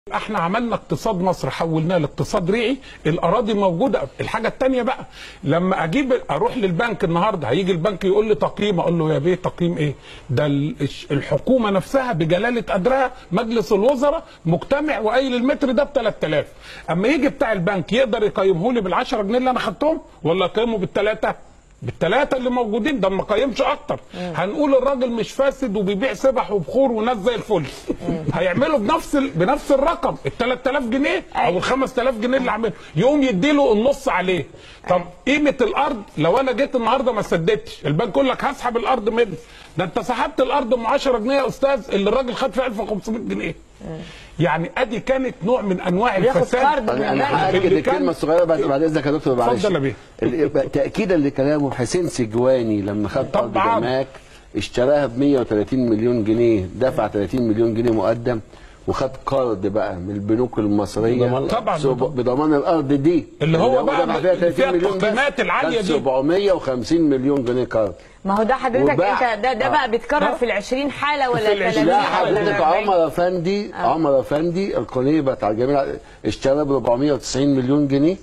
احنا عملنا اقتصاد مصر حولناه لاقتصاد ريعي الاراضي موجوده الحاجه الثانيه بقى لما اجيب اروح للبنك النهارده هيجي البنك يقول لي تقييم اقول له يا بيه تقييم ايه ده ال- الش- الحكومه نفسها بجلاله قدرها مجلس الوزراء مجتمع وقايل المتر ده ب 3000 اما يجي بتاع البنك يقدر يقيمه لي بال 10 جنيه اللي انا خدتهم ولا يقيمه بالثلاثه بالثلاثه اللي موجودين ده ما قيمش اكتر هنقول الراجل مش فاسد وبيبيع سبح وبخور وناس زي الفل هيعملوا بنفس ال... بنفس الرقم ال 3000 جنيه او ال 5000 جنيه اللي عامله يقوم يديله النص عليه طب قيمه الارض لو انا جيت النهارده ما سددتش البنك يقول لك هسحب الارض منك ده انت سحبت الارض ام 10 جنيه يا استاذ اللي الراجل خد فيها 1500 جنيه يعني ادي كانت نوع من انواع بياخد الفساد قرض من انا البنك. هاكد اللي كان- الكلمه الصغيره بعد بعد اذنك يا دكتور معلش اتفضل يا بيه. ال- تاكيدا لكلامه حسين سجواني لما خد ارض طبعاً. جماك اشتراها ب 130 مليون جنيه دفع 30 مليون جنيه مقدم وخد قرض بقى من البنوك المصريه بضمان- طبعاً. سب- بضمان الارض دي اللي هو بقى دفع فيها اللي 30 فيها مليون بس. التقييمات العالية خد دي. 750 مليون جنيه قرض ما هو ده حضرتك وباع. انت ده, ده آه. بقى بيتكرر آه. في ال 20 حاله ولا في ال 30 لا لا، ولا حضرتك 40 عمر افندي عمر افندي القنيه بتاع الجميع اشترى ب 490 مليون جنيه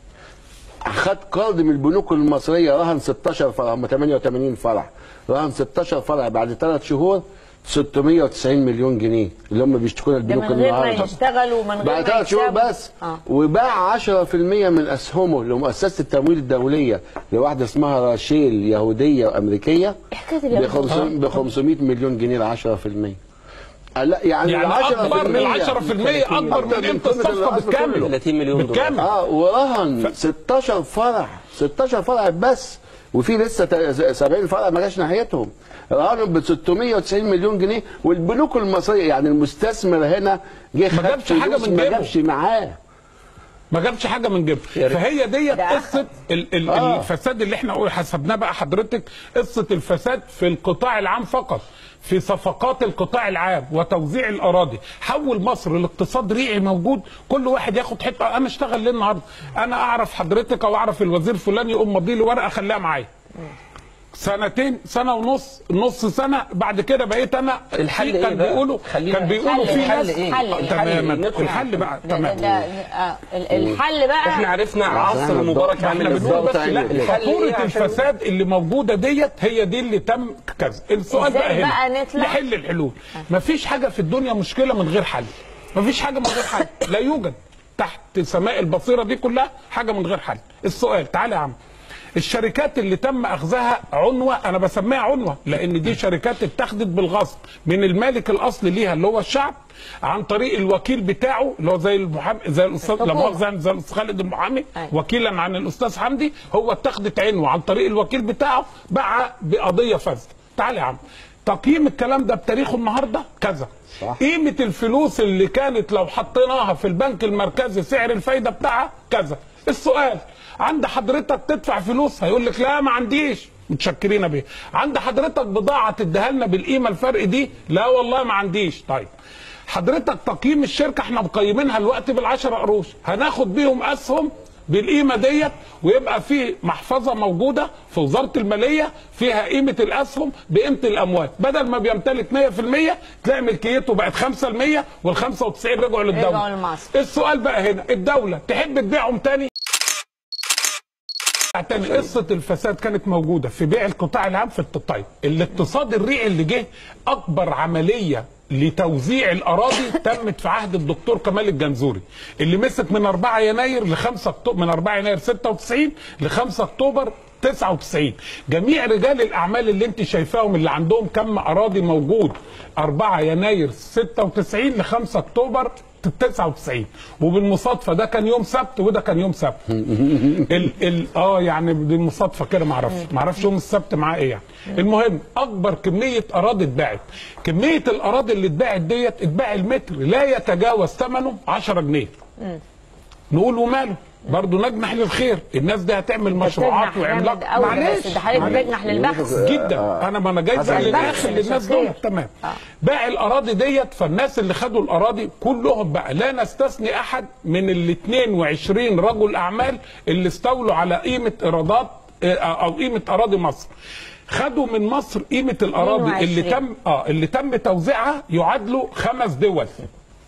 خد قرض من البنوك المصريه رهن 16 فرع هم 88 فرع رهن 16 فرع بعد ثلاث شهور 690 مليون جنيه اللي هم بيشتكونا ده البنوك من غير ما النهارده يشتغلوا ومن غير بعد ما ثلاث شهور يكسبوا. بس اه وباع 10% من اسهمه لمؤسسه التمويل الدوليه لواحده اسمها راشيل يهوديه وامريكيه حكايه اليهود ب 500 مليون جنيه ل 10% لا يعني, يعني ال 10% اكبر من 10% اكبر من قيمه الصفقه بالكامل 30 مليون دولار. بالكامل اه ورهن 16 فرع 16 فرع بس وفي لسه تا- 70 فرع ما جاش ناحيتهم رهنهم ب 690 مليون جنيه والبنوك المصريه يعني المستثمر هنا جه خد جابش حاجة فلوس من ما جيبه. جابش معاه ما جابش حاجه من جيبه يا ريت. فهي ديت ده قصه ال ال آه. الفساد اللي احنا قول- حسبناه بقى حضرتك قصه الفساد في القطاع العام فقط في صفقات القطاع العام وتوزيع الاراضي حول مصر لاقتصاد ريعي موجود كل واحد ياخد حته انا اشتغل ليه النهارده انا اعرف حضرتك او اعرف الوزير فلان يقوم مضي لي ورقه خليها معايا سنتين سنه ونص نص سنه بعد كده بقيت انا الحل في إيه كان بقى؟ بيقولوا خلينا- كان بيقولوا في الحل ناس إيه؟ الحل إيه؟ تماما ندخل الحل بقى ده- ده- تمام ده- آه، ال- الحل بقى احنا عرفنا عصر احنا مبارك احنا عامل احنا ازاي بنقول بس بالظبط لا عامل إيه؟ فاتوره عشان- الفساد اللي موجوده ديت هي دي اللي تم كذا السؤال إزاي بقى هنا بقى نطلع؟ نحل الحلول مفيش حاجه في الدنيا مشكله من غير حل مفيش حاجه من غير حل لا يوجد تحت سماء البصيره دي كلها حاجه من غير حل السؤال تعالى يا عم الشركات اللي تم اخذها عنوه انا بسميها عنوه لان دي شركات اتخذت بالغصب من المالك الاصلي ليها اللي هو الشعب عن طريق الوكيل بتاعه اللي هو زي المحامي زي الاستاذ لا الحكومة. مؤاخذه يعني زي الاستاذ خالد المحامي أيوة. وكيلا عن الاستاذ حمدي هو اتخذت عنوه عن طريق الوكيل بتاعه باع بقضيه فاسده تعال يا عم تقييم الكلام ده بتاريخه النهارده كذا صح. قيمه الفلوس اللي كانت لو حطيناها في البنك المركزي سعر الفايده بتاعها كذا السؤال عند حضرتك تدفع فلوس هيقول لك لا ما عنديش متشكرين بيه عند حضرتك بضاعه تديها لنا بالقيمه الفرق دي لا والله ما عنديش طيب حضرتك تقييم الشركه احنا مقيمينها الوقت بال10 قروش هناخد بيهم اسهم بالقيمه ديت ويبقى في محفظه موجوده في وزاره الماليه فيها قيمه الاسهم بقيمه الاموال بدل ما بيمتلك 100% تلاقي ملكيته بقت 5% وال 95 رجعوا للدوله رجعوا لمصر. السؤال بقى هنا الدوله تحب تبيعهم تاني تاني قصه الفساد كانت موجوده في بيع القطاع العام في الطيب الاقتصاد الريعي اللي جه اكبر عمليه لتوزيع الاراضي تمت في عهد الدكتور كمال الجنزوري اللي مسك من 4 يناير ل 5 اكتوبر من 4 يناير 96 ل 5 اكتوبر 99 جميع رجال الاعمال اللي انت شايفاهم اللي عندهم كم اراضي موجود 4 يناير 96 ل 5 اكتوبر 99 وبالمصادفه ده كان يوم سبت وده كان يوم سبت ال ال اه يعني بالمصادفه كده ما اعرفش ما اعرفش يوم السبت معاه ايه يعني المهم اكبر كميه اراضي اتباعت كميه الاراضي اللي اتباعت ديت اتباع المتر لا يتجاوز ثمنه 10 جنيه نقول وماله برضه نجنح للخير الناس دي هتعمل مشروعات بتجنح وعملاق جامد قوي بس ده حضرتك معلش. بتجنح للبحث جدا انا ما انا جاي حسن بقى البحث للاخر مش للناس الخير. دول تمام باع الاراضي ديت فالناس اللي خدوا الاراضي كلهم بقى لا نستثني احد من ال 22 رجل اعمال اللي استولوا على قيمه ايرادات آه، او قيمه اراضي مصر خدوا من مصر قيمه الاراضي اللي 22. تم اه اللي تم توزيعها يعادلوا خمس دول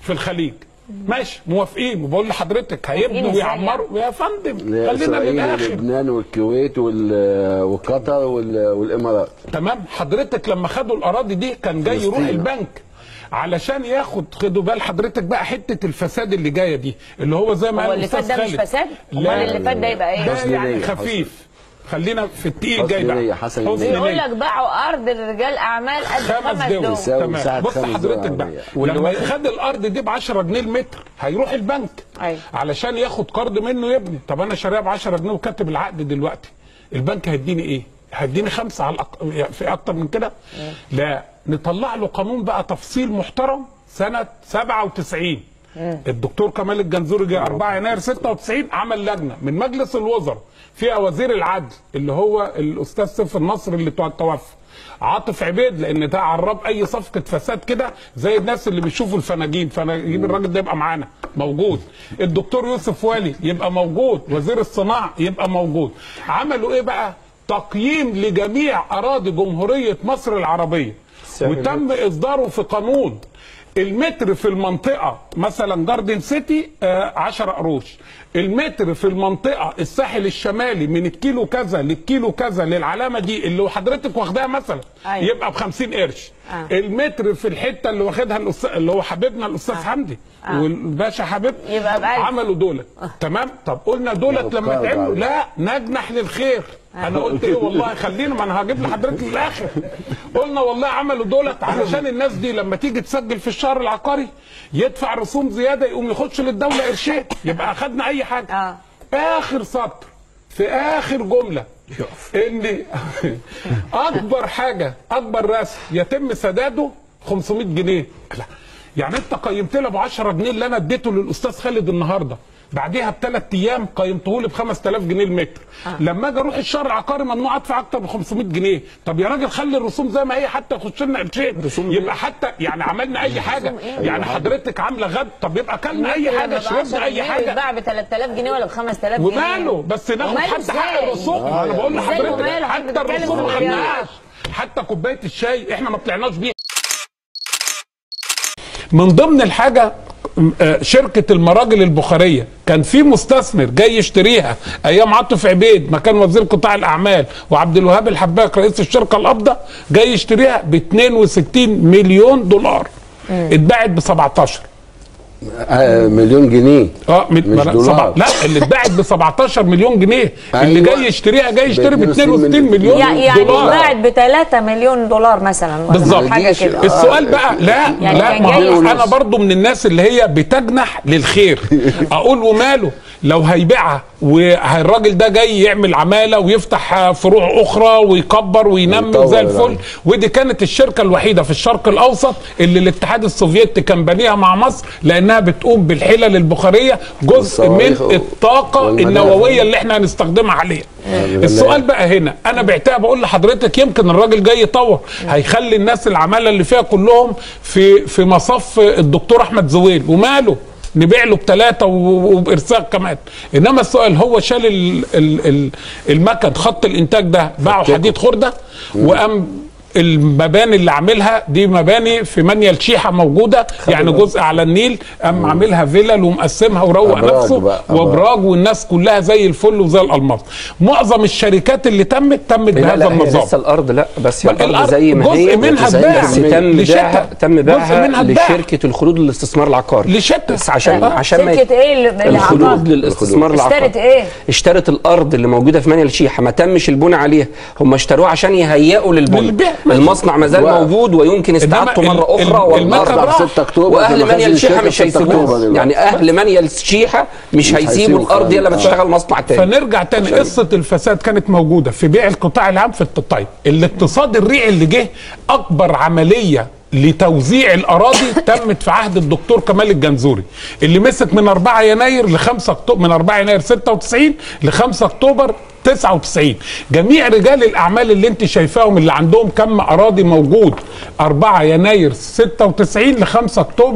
في الخليج ماشي موافقين وبقول لحضرتك هيبنوا إزاي ويعمروا يا فندم خلينا اسرائيل للاخر ولبنان والكويت وال- وقطر وال- والامارات تمام حضرتك لما خدوا الاراضي دي كان جاي يروح فلسطين. البنك علشان ياخد خدوا بال حضرتك بقى حته الفساد اللي جايه دي اللي هو زي ما هو قال اللي فات الاستاذ ده مش خالد فساد؟ لا امال اللي فات ده يبقى ايه؟ ده حسن يعني نية، خفيف خلينا في التقيل حسن جاي بقى نية، حسن حسن نية. بيقول نية. لك باعوا ارض لرجال اعمال قد خمس خمس دول دول يساوي تمام مساحة بص خمس حضرتك دول بقى عربية. لما خد الارض دي ب 10 جنيه المتر هيروح البنك أيوة. علشان ياخد قرض منه يبني طب انا شاريها ب 10 جنيه وكاتب العقد دلوقتي البنك هيديني ايه؟ هيديني خمسه على الأق... في اكتر من كده؟ لا نطلع له قانون بقى تفصيل محترم سنه 97 الدكتور كمال الجنزوري جه 4 يناير 96 عمل لجنه من مجلس الوزراء فيها وزير العدل اللي هو الاستاذ سيف النصر اللي تو- توفى عاطف عبيد لان ده عراب اي صفقه فساد كده زي الناس اللي بيشوفوا الفناجين فنجيب الراجل ده يبقى معانا موجود الدكتور يوسف والي يبقى موجود وزير الصناعه يبقى موجود عملوا ايه بقى تقييم لجميع اراضي جمهوريه مصر العربيه وتم اصداره في قانون المتر في المنطقة مثلا جاردن سيتي آه 10 قروش المتر في المنطقة الساحل الشمالي من الكيلو كذا للكيلو كذا للعلامة دي اللي حضرتك واخداها مثلا أيوة. يبقى ب 50 قرش آه. المتر في الحتة اللي واخدها الأستاذ اللي هو حبيبنا الأستاذ حمدي والباشا حبيب يبقى بألف. عملوا دولت تمام طب قلنا دولت ياخد لما قرض تعملوا عليه. لا نجنح للخير انا قلت ايه والله خلينا ما انا هجيب لحضرتك الاخر قلنا والله عملوا دولت علشان الناس دي لما تيجي تسجل في الشهر العقاري يدفع رسوم زياده يقوم يخش للدوله قرشين يبقى اخدنا اي حاجه اه اخر سطر في اخر جمله ان اكبر حاجه اكبر رسم يتم سداده 500 جنيه لا. يعني انت قيمت لي ابو 10 جنيه اللي انا اديته للاستاذ خالد النهارده بعديها بثلاث ايام قيمته لي ب 5000 جنيه المتر آه. لما اجي اروح الشهر العقاري ممنوع ادفع اكتر من 500 جنيه طب يا راجل خلي الرسوم زي ما هي حتى يخش لنا قرشين يبقى حتى يعني عملنا اي حاجه يعني حضرتك عامله غد طب يبقى كلنا اي حاجه شربنا اي حاجه يتباع ب 3000 جنيه ولا ب 5000 جنيه وماله بس ناخد وماله حتى حق إزاي؟ الرسوم انا بقول إزاي لحضرتك وماله؟ حتى حضرتك بتتكلم الرسوم ما في مليارات. خدناهاش حتى كوبايه الشاي احنا ما طلعناش بيها من ضمن الحاجه آه، شركة المراجل البخارية كان في مستثمر جاي يشتريها أيام عاطف عبيد ما كان وزير قطاع الأعمال وعبد الوهاب الحباك رئيس الشركة القابضة جاي يشتريها ب 62 مليون دولار اتباعت ب 17 آه مليون جنيه اه من مش ما- دولار. سبع لا اللي اتباعت ب 17 مليون جنيه اللي أيوة. جاي يشتريها جاي يشتري ب ب 62 62 مليون يع- يعني دولار اتباعت ب 3 مليون دولار مثلا ولا بالظبط حاجه كده آه. السؤال بقى لا يعني لا كان ما جاي هو ونص. انا برضو من الناس اللي هي بتجنح للخير اقول وماله لو هيبيعها والراجل ده جاي يعمل عماله ويفتح فروع اخرى ويكبر وينمي ويطور زي الفل يعني. ودي كانت الشركه الوحيده في الشرق الاوسط اللي الاتحاد السوفيتي كان بانيها مع مصر لانها بتقوم بالحلل البخاريه جزء من والصواريخ الطاقه والمنافع. النوويه اللي احنا هنستخدمها عليها السؤال بقى هنا انا بعتها بقول لحضرتك يمكن الراجل جاي يطور هيخلي الناس العماله اللي فيها كلهم في في مصف الدكتور احمد زويل وماله نبيع له بثلاثه وبارساق كمان انما السؤال هو شال ال ال ال المكن خط الانتاج ده باعه حديد خرده وقام المباني اللي عاملها دي مباني في منيل شيحه موجوده يعني جزء على النيل قام عاملها فيلل ومقسمها وروق أبراج نفسه بقى، أبراج. وابراج والناس كلها زي الفل وزي الالماس معظم الشركات اللي تمت تمت لا بهذا لا هي النظام لسه الارض لا بس هي بل الارض زي ما جزء هي منها زي اتباع بس تم لشتا. بيعها تم جزء بيعها منها اتباع. لشركه الخلود للاستثمار العقاري لشتا بس عشان آه. عشان ما شركه ايه اللي- اللي الخلود عطاها للاستثمار العقاري اشترت ايه؟ اشترت الارض اللي موجوده في منيل شيحه ما تمش البناء عليها هم اشتروها عشان يهيئوا للبيع. للبناء ماشي. المصنع ما زال و- موجود ويمكن استعادته إنما مره ال- اخرى ال- المكن والارض أربع راح. 6 اكتوبر واهل زي ما منيل خزن شيحه الشركة مش 6 أكتوبر هيسيبوها دلوقتي. يعني اهل منيل شيحه مش هيسيبوا هيسيبوا الارض دي فعلا. لما تشتغل مصنع تاني فنرجع تاني قصه الفساد كانت موجوده في بيع القطاع العام في الطيب الاقتصاد الريعي اللي جه اكبر عمليه لتوزيع الاراضي تمت في عهد الدكتور كمال الجنزوري اللي مسك من 4 يناير ل 5 اكتوبر من 4 يناير 96 ل 5 اكتوبر 99 جميع رجال الاعمال اللي انت شايفاهم اللي عندهم كم اراضي موجود 4 يناير 96 ل 5 اكتوبر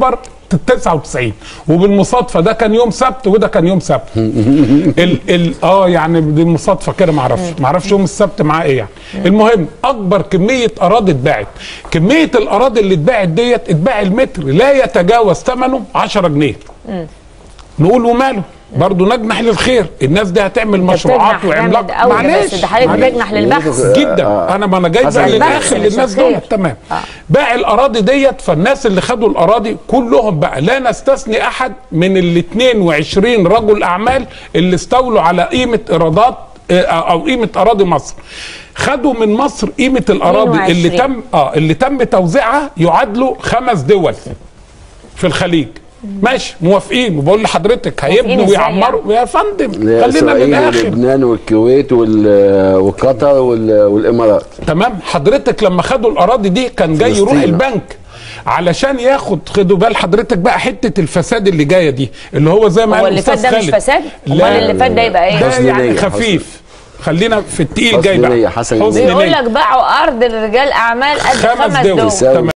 99 وبالمصادفه ده كان يوم سبت وده كان يوم سبت ال ال اه يعني دي مصادفه كده ما اعرفش ما اعرفش يوم السبت معاه ايه يعني المهم اكبر كميه اراضي اتباعت كميه الاراضي اللي اتباعت ديت اتباع المتر لا يتجاوز ثمنه 10 جنيه نقول وماله برضه نجنح للخير الناس دي هتعمل مشروعات بتجنح وعملاق جامد قوي بس ده حضرتك معلش. بتجنح للبحث جدا انا ما انا جايبها حسن للاخر البحث للناس مش الخير. دول تمام باقي الاراضي ديت فالناس اللي خدوا الاراضي كلهم بقى لا نستثني احد من ال 22 رجل اعمال اللي استولوا على قيمه ايرادات آه، او قيمه اراضي مصر خدوا من مصر قيمه الاراضي اللي 22. تم اه اللي تم توزيعها يعادلوا خمس دول في الخليج ماشي موافقين وبقول لحضرتك هيبنوا إزاي ويعمروا يا فندم خلينا اسرائيل للاخر ولبنان والكويت وال- وقطر وال- والامارات تمام حضرتك لما خدوا الاراضي دي كان جاي يروح فلسطين. البنك علشان ياخد خدوا بال حضرتك بقى حته الفساد اللي جايه دي اللي هو زي ما هو قال اللي فات الأستاذ ده مش خالد. فساد امال لا اللي فات ده يبقى ايه ده حسن يعني نية، خفيف خلينا في التقيل حسن جاي بقى نية، حسن نية. بيقول نية. لك باعوا ارض لرجال اعمال قد خمس خمس دول دول يساوي تمام